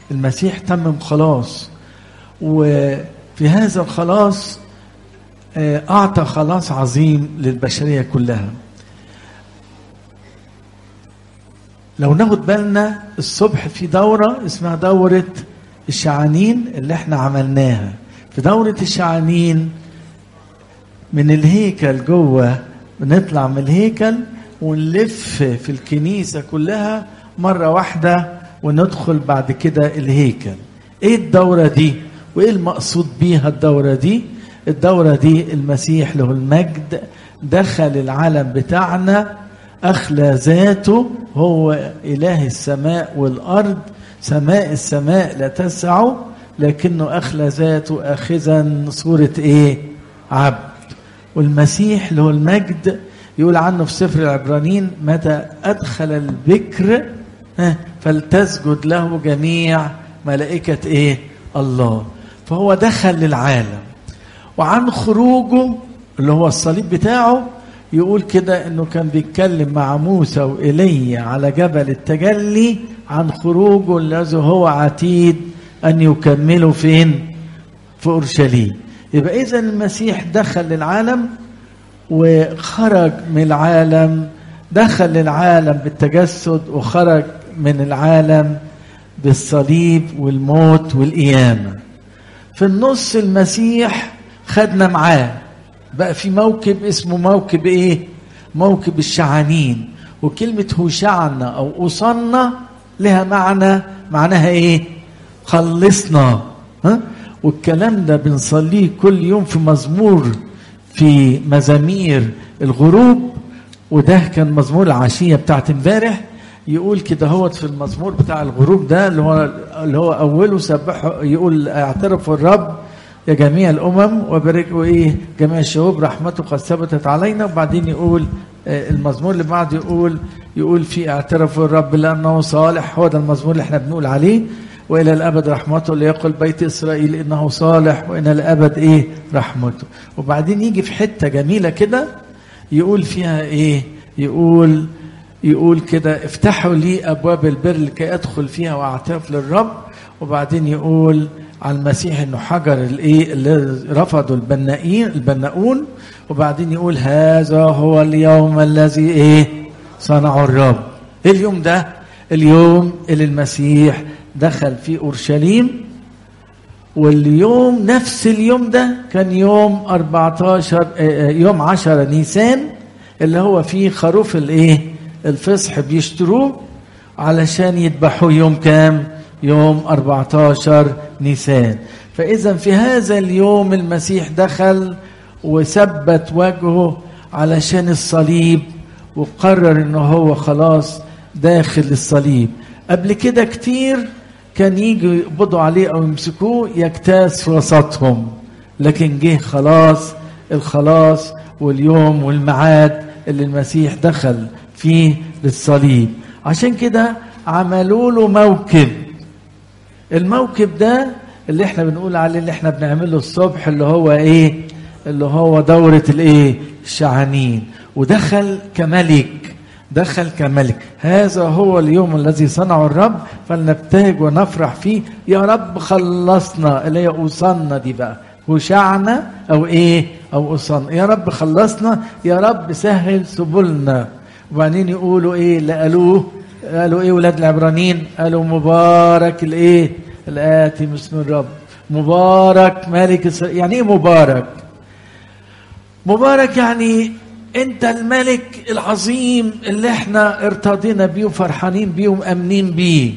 المسيح تمم خلاص وفي هذا الخلاص أعطى خلاص عظيم للبشرية كلها لو ناخد بالنا الصبح في دورة اسمها دورة الشعانين اللي احنا عملناها في دورة الشعانين من الهيكل جوه بنطلع من الهيكل ونلف في الكنيسة كلها مرة واحدة وندخل بعد كده الهيكل ايه الدورة دي وايه المقصود بيها الدورة دي الدورة دي المسيح له المجد دخل العالم بتاعنا أخلى ذاته هو إله السماء والأرض سماء السماء لا تسع لكنه أخلى ذاته آخذا صورة إيه عبد والمسيح له المجد يقول عنه في سفر العبرانيين متى أدخل البكر فلتسجد له جميع ملائكة إيه الله فهو دخل للعالم وعن خروجه اللي هو الصليب بتاعه يقول كده انه كان بيتكلم مع موسى وإيليا على جبل التجلي عن خروجه الذي هو عتيد ان يكمله فين في اورشليم يبقى اذا المسيح دخل للعالم وخرج من العالم دخل للعالم بالتجسد وخرج من العالم بالصليب والموت والقيامه في النص المسيح خدنا معاه بقى في موكب اسمه موكب ايه موكب الشعانين وكلمة هوشعنا أو أوصلنا لها معنى معناها إيه خلصنا ها؟ والكلام ده بنصليه كل يوم في مزمور في مزامير الغروب وده كان مزمور العشية بتاعت امبارح يقول كده هوت في المزمور بتاع الغروب ده اللي هو اللي هو أوله سبحوا يقول اعترفوا الرب يا جميع الامم وباركوا ايه جميع الشعوب رحمته قد ثبتت علينا وبعدين يقول المزمور اللي بعده يقول يقول في اعترفوا الرب لانه صالح هو ده المزمور اللي احنا بنقول عليه والى الابد رحمته ليقل بيت اسرائيل انه صالح والى الابد ايه رحمته وبعدين يجي في حته جميله كده يقول فيها ايه يقول يقول كده افتحوا لي ابواب البر لكي ادخل فيها واعترف للرب وبعدين يقول على المسيح انه حجر الايه اللي رفضوا البنائين البناؤون وبعدين يقول هذا هو اليوم الذي ايه صنعه الرب ايه اليوم ده اليوم اللي المسيح دخل في اورشليم واليوم نفس اليوم ده كان يوم 14 يوم 10 نيسان اللي هو فيه خروف الايه الفصح بيشتروه علشان يذبحوه يوم كام يوم 14 نيسان فإذا في هذا اليوم المسيح دخل وثبت وجهه علشان الصليب وقرر انه هو خلاص داخل الصليب قبل كده كتير كان يجوا يقبضوا عليه او يمسكوه يجتاز في وسطهم لكن جه خلاص الخلاص واليوم والميعاد اللي المسيح دخل فيه للصليب عشان كده عملوا له موكب الموكب ده اللي احنا بنقول عليه اللي احنا بنعمله الصبح اللي هو ايه اللي هو دورة الايه الشعانين ودخل كملك دخل كملك هذا هو اليوم الذي صنعه الرب فلنبتهج ونفرح فيه يا رب خلصنا اللي هي اوصلنا دي بقى وشعنا او ايه او اوصلنا يا رب خلصنا يا رب سهل سبلنا وبعدين يقولوا ايه اللي قالوه قالوا ايه ولاد العبرانيين قالوا مبارك الايه الاتي باسم الرب مبارك ملك اسرائيل يعني ايه مبارك مبارك يعني انت الملك العظيم اللي احنا ارتضينا بيه وفرحانين بيه ومامنين بيه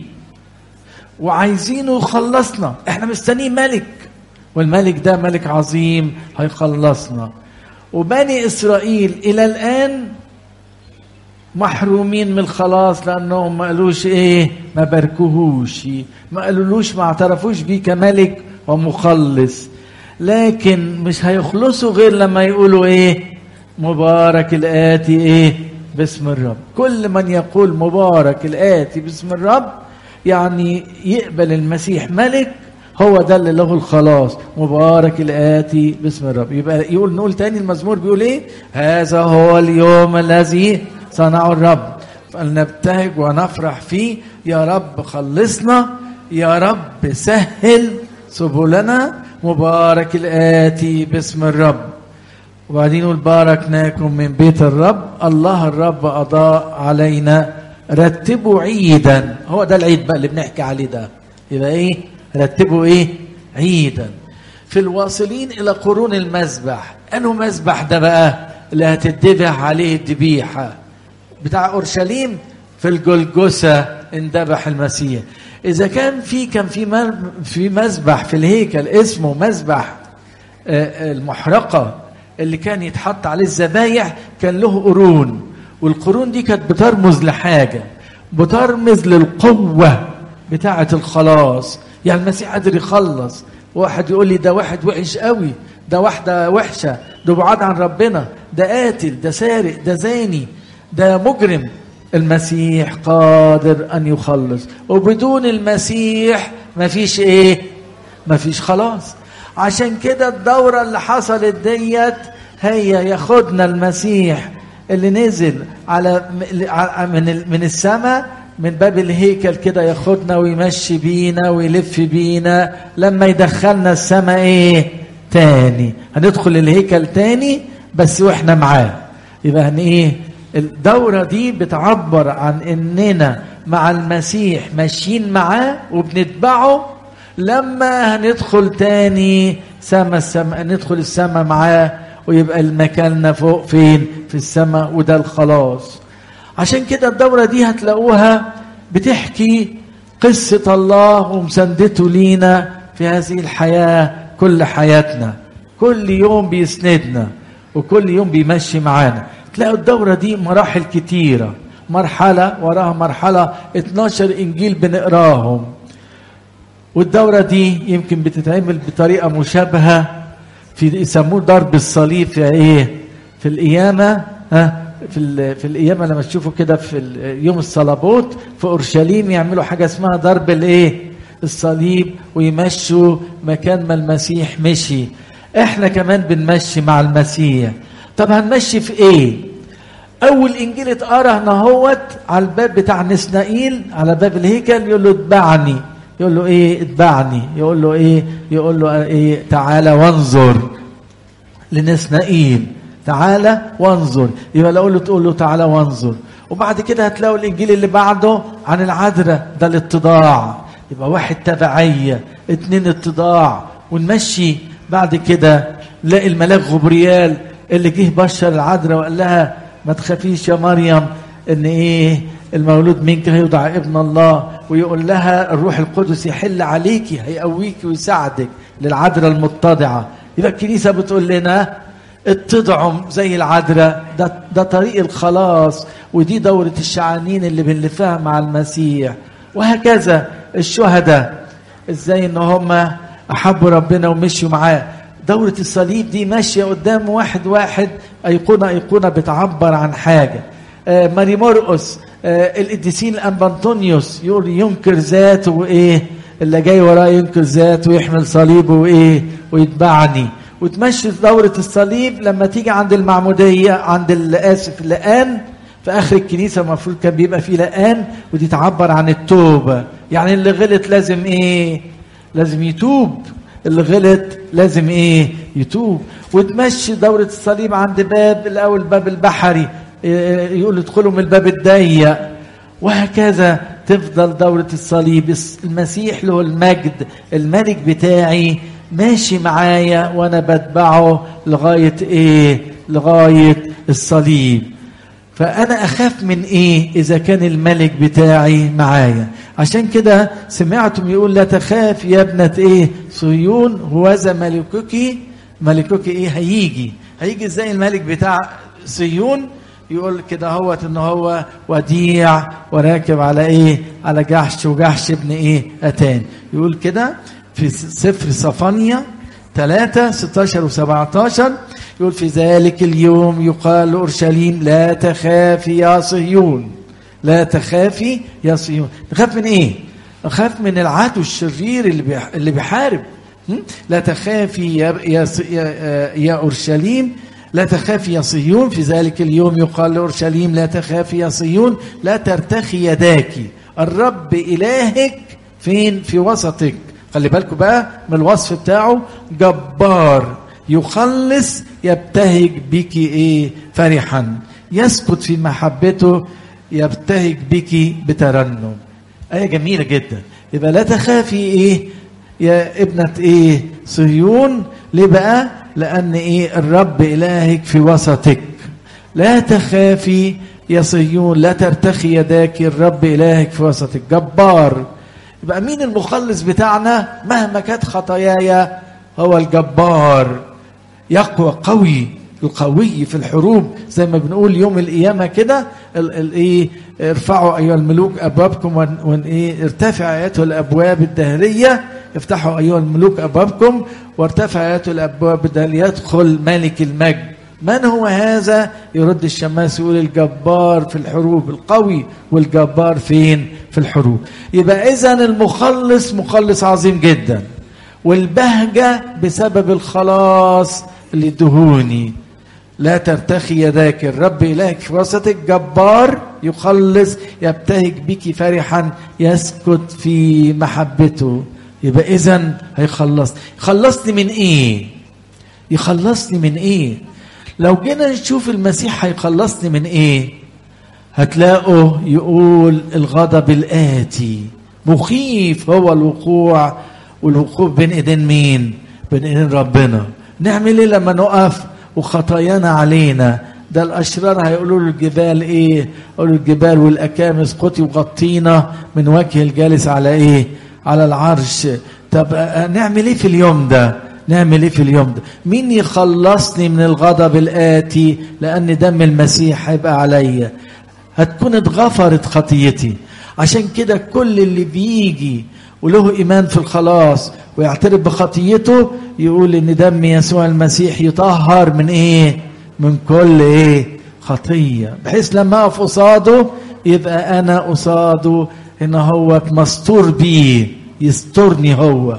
وعايزينه يخلصنا احنا مستنيين ملك والملك ده ملك عظيم هيخلصنا وبني اسرائيل الى الان محرومين من الخلاص لانهم ما قالوش ايه ما باركوهوش ما قالولوش ما اعترفوش بيه كملك ومخلص لكن مش هيخلصوا غير لما يقولوا ايه مبارك الاتي ايه باسم الرب كل من يقول مبارك الاتي باسم الرب يعني يقبل المسيح ملك هو ده اللي له الخلاص مبارك الآتي باسم الرب يبقى يقول نقول تاني المزمور بيقول ايه هذا هو اليوم الذي صنعه الرب فلنبتهج ونفرح فيه يا رب خلصنا يا رب سهل سبلنا مبارك الآتي باسم الرب وبعدين يقول باركناكم من بيت الرب الله الرب أضاء علينا رتبوا عيدا هو ده العيد بقى اللي بنحكي عليه ده يبقى ايه رتبوا ايه عيدا في الواصلين الى قرون المذبح انه مذبح ده بقى اللي هتدبح عليه الذبيحه بتاع اورشليم في الجلجسه اندبح المسيح اذا كان في كان في في مذبح في الهيكل اسمه مذبح المحرقه اللي كان يتحط عليه الذبايح كان له قرون والقرون دي كانت بترمز لحاجه بترمز للقوه بتاعه الخلاص يعني المسيح قادر يخلص واحد يقول لي ده واحد وحش قوي ده واحده وحشه ده بعاد عن ربنا ده قاتل ده سارق ده زاني ده مجرم المسيح قادر ان يخلص وبدون المسيح مفيش ايه مفيش خلاص عشان كده الدورة اللي حصلت ديت هي ياخدنا المسيح اللي نزل على من من السماء من باب الهيكل كده ياخدنا ويمشي بينا ويلف بينا لما يدخلنا السماء ايه تاني هندخل الهيكل تاني بس واحنا معاه يبقى هن ايه الدورة دي بتعبر عن اننا مع المسيح ماشيين معاه وبنتبعه لما هندخل تاني سما السما ندخل السما معاه ويبقى المكاننا فوق فين في السماء وده الخلاص عشان كده الدورة دي هتلاقوها بتحكي قصة الله ومساندته لينا في هذه الحياة كل حياتنا كل يوم بيسندنا وكل يوم بيمشي معانا تلاقوا الدورة دي مراحل كتيرة مرحلة وراها مرحلة 12 إنجيل بنقراهم والدورة دي يمكن بتتعمل بطريقة مشابهة في يسموه ضرب الصليب في ايه؟ في القيامة ها في في القيامة لما تشوفوا كده في يوم الصلابوت في اورشليم يعملوا حاجة اسمها ضرب الايه؟ الصليب ويمشوا مكان ما المسيح مشي. احنا كمان بنمشي مع المسيح. طب هنمشي في ايه؟ اول انجيل اتقرا هنا على الباب بتاع نسنائيل على باب الهيكل يقول له اتبعني يقول له ايه اتبعني يقول له ايه يقول له ايه تعالى وانظر لنسنائيل تعالى وانظر يبقى لو له تقول له تعالى وانظر وبعد كده هتلاقوا الانجيل اللي بعده عن العذراء ده الاتضاع يبقى واحد تبعيه اتنين اتضاع ونمشي بعد كده نلاقي الملاك غبريال اللي جه بشر العذراء وقال لها ما تخافيش يا مريم ان ايه المولود منك هيوضع ابن الله ويقول لها الروح القدس يحل عليكي هيقويكي ويساعدك للعذراء المتضعة يبقى الكنيسة بتقول لنا اتضعوا زي العذراء ده, ده طريق الخلاص ودي دورة الشعانين اللي بنلفها مع المسيح وهكذا الشهداء ازاي ان هم احبوا ربنا ومشوا معاه دورة الصليب دي ماشية قدام واحد واحد أيقونة أيقونة بتعبر عن حاجة آه ماري مرقس آه القديسين الأنبانطونيوس يقول ينكر ذاته وإيه اللي جاي وراه ينكر ذاته ويحمل صليبه وإيه ويتبعني وتمشي دورة الصليب لما تيجي عند المعمودية عند آسف اللقان في آخر الكنيسة المفروض كان بيبقى فيه لقان ودي تعبر عن التوبة يعني اللي غلط لازم إيه لازم يتوب اللي غلط لازم ايه يتوب وتمشي دورة الصليب عند باب الاول باب البحري يقول ادخلوا من الباب الضيق وهكذا تفضل دورة الصليب المسيح له المجد الملك بتاعي ماشي معايا وانا بتبعه لغاية ايه لغاية الصليب فأنا أخاف من إيه إذا كان الملك بتاعي معايا عشان كده سمعتم يقول لا تخاف يا ابنة إيه صهيون هوذا ملكك ملكك إيه هيجي هيجي إزاي الملك بتاع صهيون يقول كده هو إن هو وديع وراكب على إيه على جحش وجحش ابن إيه أتان يقول كده في سفر صفانيا 3 16 و17 يقول في ذلك اليوم يقال لأورشليم لا تخافي يا صهيون لا تخافي يا صهيون تخاف من ايه اخاف من العدو الشرير اللي اللي بيحارب لا تخافي يا يا يا, يا اورشليم لا تخافي يا صهيون في ذلك اليوم يقال لأورشليم لا تخافي يا صهيون لا ترتخي يداك الرب إلهك فين في وسطك خلي بالكم بقى من الوصف بتاعه جبار يخلص يبتهج بك ايه فرحا يسكت في محبته يبتهج بك بترنم آية جميلة جدا يبقى لا تخافي ايه يا ابنة ايه صهيون ليه بقى لأن ايه الرب إلهك في وسطك لا تخافي يا صهيون لا ترتخي يداك الرب إلهك في وسطك جبار يبقى مين المخلص بتاعنا مهما كانت خطاياي هو الجبار يقوى قوي القوي في الحروب زي ما بنقول يوم القيامه كده الايه ارفعوا ايها الملوك ابوابكم وان ايه ارتفع ايتها الابواب الدهريه افتحوا ايها الملوك ابوابكم وارتفع ايتها الابواب الدهريه يدخل ملك المجد من هو هذا يرد الشماس يقول الجبار في الحروب القوي والجبار فين في الحروب يبقى اذا المخلص مخلص عظيم جدا والبهجه بسبب الخلاص اللي دهوني لا ترتخي يداك الرب إلهك في وسطك جبار يخلص يبتهج بك فرحا يسكت في محبته يبقى إذا هيخلص خلصني من إيه يخلصني من إيه لو جينا نشوف المسيح هيخلصني من إيه هتلاقوا يقول الغضب الآتي مخيف هو الوقوع والوقوف بين ايدين مين بين ايدين ربنا نعمل ايه لما نقف وخطايانا علينا ده الاشرار هيقولوا له الجبال ايه يقولوا الجبال والاكام اسقطي وغطينا من وجه الجالس على ايه على العرش طب نعمل ايه في اليوم ده نعمل ايه في اليوم ده مين يخلصني من الغضب الاتي لان دم المسيح هيبقى عليا هتكون اتغفرت خطيتي عشان كده كل اللي بيجي وله ايمان في الخلاص ويعترف بخطيته يقول ان دم يسوع المسيح يطهر من ايه من كل ايه خطيه بحيث لما اقف قصاده يبقى انا قصاده ان هو مستور بيه يسترني هو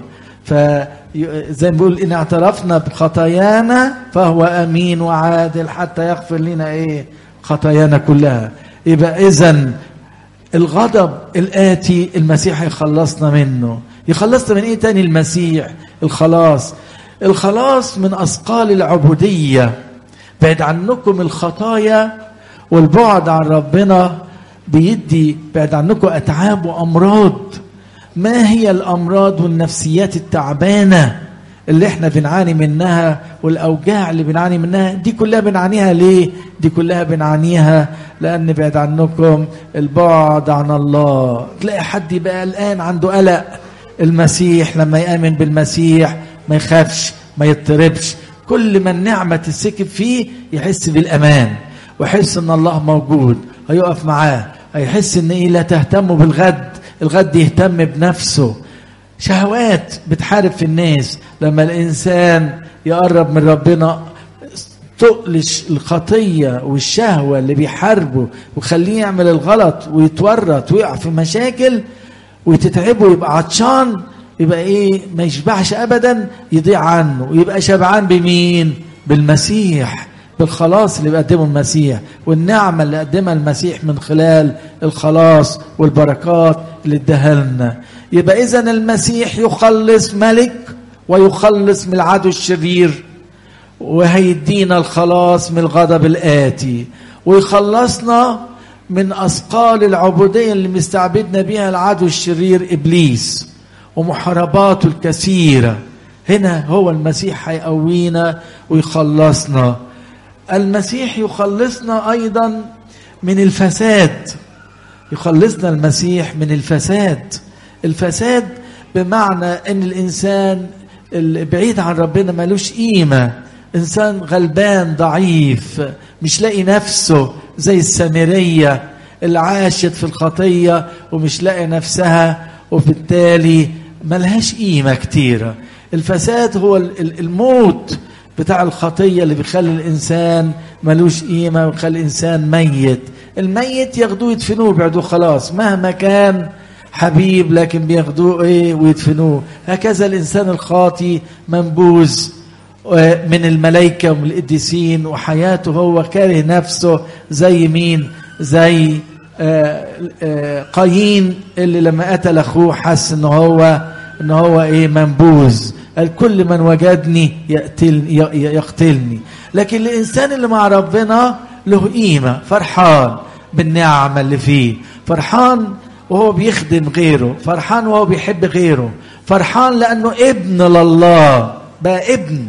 فزي ما بيقول ان اعترفنا بخطايانا فهو امين وعادل حتى يغفر لنا ايه خطايانا كلها يبقى اذا الغضب الآتي المسيح يخلصنا منه يخلصنا من إيه تاني المسيح الخلاص الخلاص من أثقال العبودية بعد عنكم الخطايا والبعد عن ربنا بيدي بعد عنكم أتعاب وأمراض ما هي الأمراض والنفسيات التعبانة اللي احنا بنعاني منها والاوجاع اللي بنعاني منها دي كلها بنعانيها ليه دي كلها بنعانيها لان بعد عنكم البعد عن الله تلاقي حد يبقى الان عنده قلق المسيح لما يامن بالمسيح ما يخافش ما يضطربش كل ما النعمه تسكب فيه يحس بالامان ويحس ان الله موجود هيقف معاه هيحس ان ايه لا تهتموا بالغد الغد يهتم بنفسه شهوات بتحارب في الناس لما الانسان يقرب من ربنا تقلش الخطية والشهوة اللي بيحاربه ويخليه يعمل الغلط ويتورط ويقع في مشاكل وتتعبه ويبقى عطشان يبقى ايه ما يشبعش ابدا يضيع عنه ويبقى شبعان بمين بالمسيح بالخلاص اللي بيقدمه المسيح والنعمة اللي قدمها المسيح من خلال الخلاص والبركات اللي اداها لنا يبقى اذا المسيح يخلص ملك ويخلص من العدو الشرير وهيدينا الخلاص من الغضب الآتي ويخلصنا من أثقال العبودية اللي مستعبدنا بها العدو الشرير إبليس ومحارباته الكثيرة هنا هو المسيح هيقوينا ويخلصنا المسيح يخلصنا أيضا من الفساد يخلصنا المسيح من الفساد الفساد بمعنى ان الانسان البعيد عن ربنا ملوش قيمه انسان غلبان ضعيف مش لاقي نفسه زي السامريه اللي عاشت في الخطيه ومش لاقي نفسها وبالتالي ملهاش قيمه كتيره الفساد هو الموت بتاع الخطيه اللي بيخلي الانسان ملوش قيمه ويخلي الانسان ميت الميت ياخدوه يدفنوه بعدوه خلاص مهما كان حبيب لكن بياخدوه ايه ويدفنوه هكذا الانسان الخاطي منبوذ من الملائكة ومن القديسين وحياته هو كاره نفسه زي مين زي آه، آه، قايين اللي لما قتل اخوه حس ان هو ان هو ايه منبوذ قال كل من وجدني يقتلني ي- يقتلني لكن الانسان اللي مع ربنا له قيمه فرحان بالنعمه اللي فيه فرحان وهو بيخدم غيره فرحان وهو بيحب غيره فرحان لانه ابن لله بقى ابن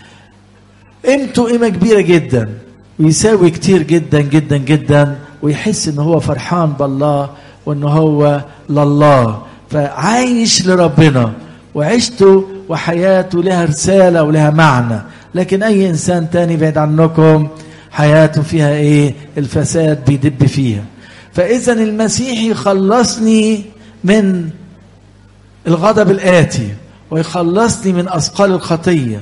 قيمته قيمة كبيرة جدا ويساوي كتير جدا جدا جدا ويحس ان هو فرحان بالله وان هو لله فعايش لربنا وعيشته وحياته لها رسالة ولها معنى لكن اي انسان تاني بعيد عنكم حياته فيها ايه الفساد بيدب فيها فاذا المسيح يخلصني من الغضب الآتي ويخلصني من أثقال الخطية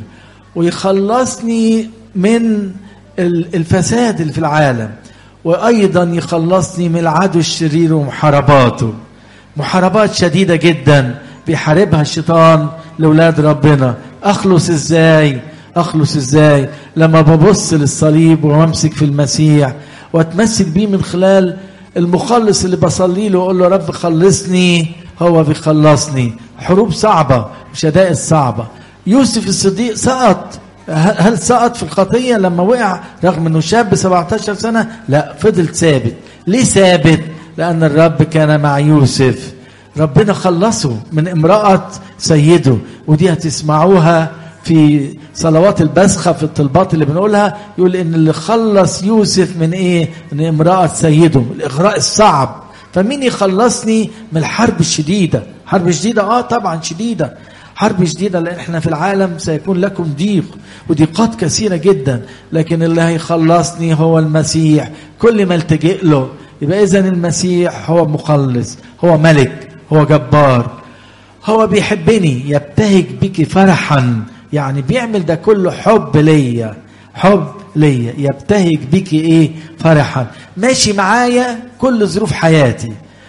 ويخلصني من ال- الفساد اللي في العالم وأيضا يخلصني من العدو الشرير ومحارباته محاربات شديدة جدا بيحاربها الشيطان لأولاد ربنا أخلص إزاي أخلص إزاي لما ببص للصليب وأمسك في المسيح وأتمسك بيه من خلال المخلص اللي بصلي له واقول له رب خلصني هو بيخلصني حروب صعبة وشدائد صعبة يوسف الصديق سقط هل هل سقط في الخطية لما وقع رغم انه شاب 17 سنة لا فضل ثابت ليه ثابت لأن الرب كان مع يوسف ربنا خلصه من امرأة سيده ودي هتسمعوها في صلوات البسخة في الطلبات اللي بنقولها يقول ان اللي خلص يوسف من ايه من امرأة سيده الاغراء الصعب فمين يخلصني من الحرب الشديدة حرب شديدة اه طبعا شديدة حرب شديدة لان احنا في العالم سيكون لكم ضيق وضيقات كثيرة جدا لكن اللي هيخلصني هو المسيح كل ما التجئ له يبقى اذا المسيح هو مخلص هو ملك هو جبار هو بيحبني يبتهج بك فرحا يعني بيعمل ده كله حب ليا حب ليا يبتهج بك ايه فرحا ماشي معايا كل ظروف حياتي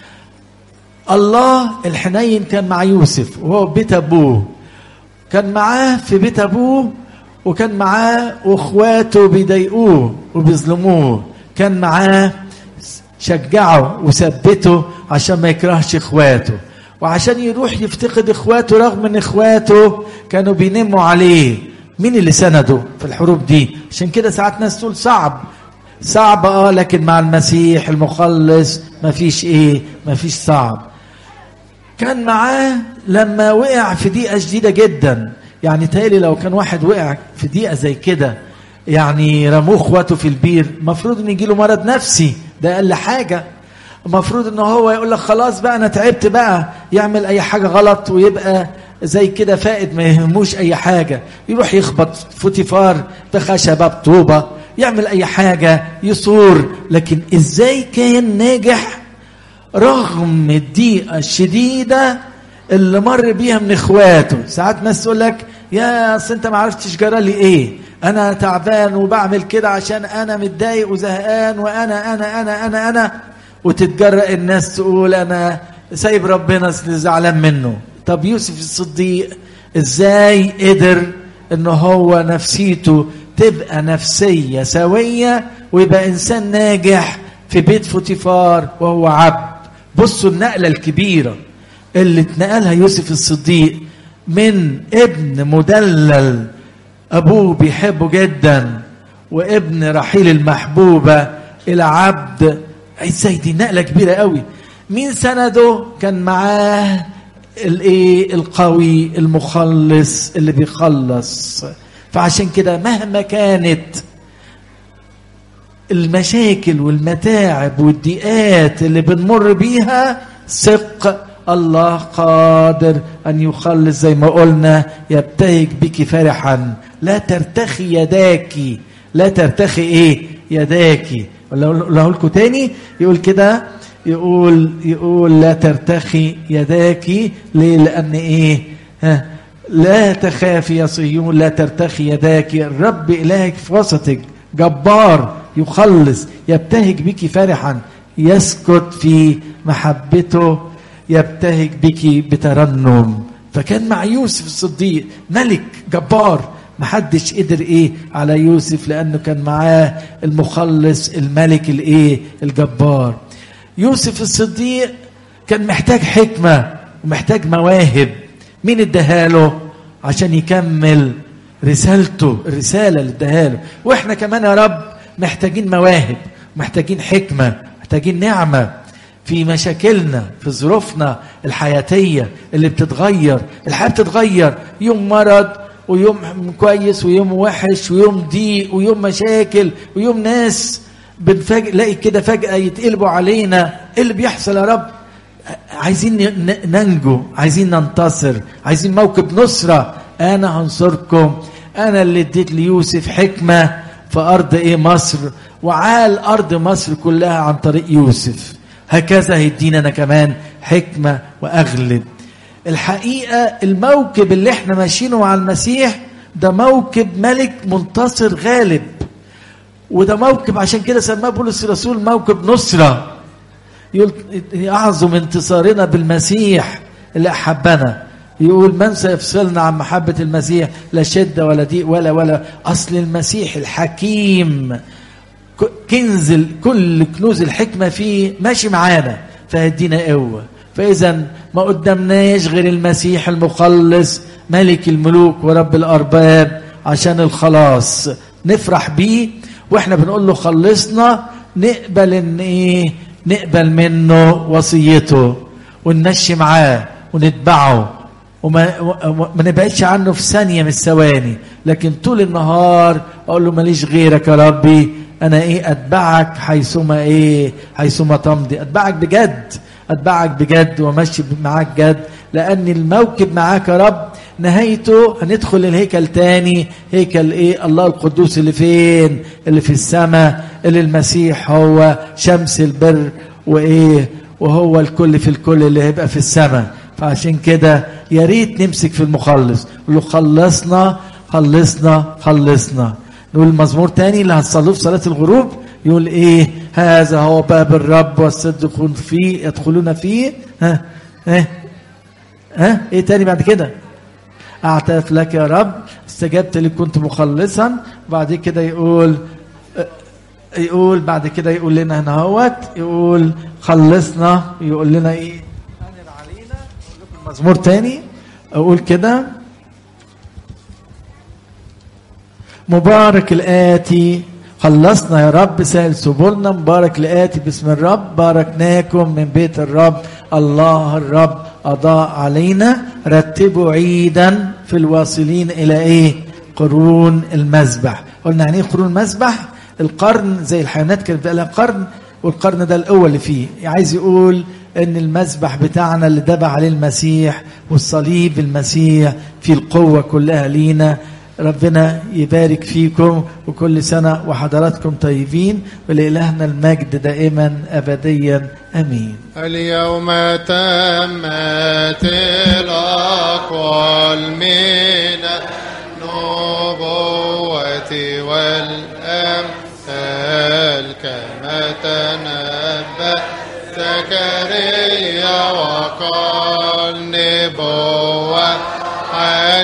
الله الحنين كان مع يوسف وهو في بيت ابوه كان معاه في بيت ابوه وكان معاه واخواته بيضايقوه وبيظلموه كان معاه شجعه وثبته عشان ما يكرهش اخواته وعشان يروح يفتقد اخواته رغم ان اخواته كانوا بينموا عليه مين اللي سنده في الحروب دي عشان كده ساعات ناس تقول صعب صعب اه لكن مع المسيح المخلص مفيش ايه مفيش صعب كان معاه لما وقع في ضيقه شديده جدا يعني تالي لو كان واحد وقع في ضيقه زي كده يعني رموه اخواته في البير المفروض ان يجيله مرض نفسي ده اقل حاجه المفروض ان هو يقول لك خلاص بقى انا تعبت بقى يعمل اي حاجه غلط ويبقى زي كده فائد ما يهموش اي حاجه يروح يخبط فوتيفار بخشبه بطوبه يعمل اي حاجه يصور لكن ازاي كان ناجح رغم الضيقه الشديده اللي مر بيها من اخواته ساعات ناس تقول لك يا اصل انت ما عرفتش جرى لي ايه انا تعبان وبعمل كده عشان انا متضايق وزهقان وانا انا انا انا انا وتتجرأ الناس تقول انا سايب ربنا زعلان منه طب يوسف الصديق ازاي قدر ان هو نفسيته تبقى نفسية سوية ويبقى انسان ناجح في بيت فوتيفار وهو عبد بصوا النقلة الكبيرة اللي اتنقلها يوسف الصديق من ابن مدلل ابوه بيحبه جدا وابن رحيل المحبوبة الى عبد ازاي دي نقلة كبيرة قوي مين سنده كان معاه الايه القوي المخلص اللي بيخلص فعشان كده مهما كانت المشاكل والمتاعب والضيقات اللي بنمر بيها ثق الله قادر ان يخلص زي ما قلنا يبتهج بك فرحا لا ترتخي يداك لا ترتخي ايه يداك لو لكم تاني يقول كده يقول يقول لا ترتخي يداك ليه لان ايه ها لا تخافي يا صهيون لا ترتخي يداك الرب الهك في وسطك جبار يخلص يبتهج بك فرحا يسكت في محبته يبتهج بك بترنم فكان مع يوسف الصديق ملك جبار محدش قدر ايه على يوسف لانه كان معاه المخلص الملك الايه الجبار يوسف الصديق كان محتاج حكمة ومحتاج مواهب مين اداها له عشان يكمل رسالته الرسالة اللي اداها له واحنا كمان يا رب محتاجين مواهب محتاجين حكمة محتاجين نعمة في مشاكلنا في ظروفنا الحياتية اللي بتتغير الحياة بتتغير يوم مرض ويوم كويس ويوم وحش ويوم ضيق ويوم مشاكل ويوم ناس بنفاجئ لاقي كده فجأة يتقلبوا علينا ايه اللي بيحصل يا رب عايزين ننجو عايزين ننتصر عايزين موكب نصرة انا هنصركم انا اللي اديت ليوسف حكمة في ارض ايه مصر وعال ارض مصر كلها عن طريق يوسف هكذا هيدينا انا كمان حكمة واغلب الحقيقة الموكب اللي احنا ماشيينه مع المسيح ده موكب ملك منتصر غالب وده موكب عشان كده سماه بولس الرسول موكب نصرة يقول أعظم انتصارنا بالمسيح اللي أحبنا يقول من سيفصلنا عن محبة المسيح لا شدة ولا ضيق ولا ولا أصل المسيح الحكيم كنز كل كنوز الحكمة فيه ماشي معانا فهدينا قوة فإذا ما قدامناش غير المسيح المخلص ملك الملوك ورب الأرباب عشان الخلاص نفرح بيه واحنا بنقول له خلصنا نقبل ان ايه نقبل منه وصيته ونمشي معاه ونتبعه وما ما نبعدش عنه في ثانيه من الثواني لكن طول النهار اقول له ماليش غيرك يا ربي انا ايه اتبعك حيثما ايه حيثما تمضي اتبعك بجد اتبعك بجد وامشي معاك جد لان الموكب معاك يا رب نهايته هندخل الهيكل تاني هيكل ايه الله القدوس اللي فين اللي في السماء اللي المسيح هو شمس البر وايه وهو الكل في الكل اللي هيبقى في السماء فعشان كده يا ريت نمسك في المخلص نقول له خلصنا خلصنا خلصنا نقول المزمور تاني اللي هتصلوه في صلاه الغروب يقول ايه هذا هو باب الرب والصدقون فيه يدخلون فيه ها ها ها ايه تاني بعد كده اعترف لك يا رب استجبت لي كنت مخلصا بعد كده يقول يقول بعد كده يقول لنا هنا اهوت يقول خلصنا يقول لنا ايه انر علينا اقول لكم مزمور تاني اقول كده مبارك الآتي خلصنا يا رب سهل سبلنا مبارك الآتي باسم الرب باركناكم من بيت الرب الله الرب أضاء علينا رتبوا عيدا في الواصلين إلى إيه قرون المذبح قلنا يعني إيه قرون المذبح القرن زي الحيوانات كانت بقى لها قرن والقرن ده الأول اللي فيه عايز يقول ان المذبح بتاعنا اللي دبع عليه المسيح والصليب المسيح في القوة كلها لينا ربنا يبارك فيكم وكل سنة وحضراتكم طيبين ولإلهنا المجد دائما أبديا أمين اليوم تمت الأقوال من النبوة والأمثال كما تنبأ زكريا وقال نبوة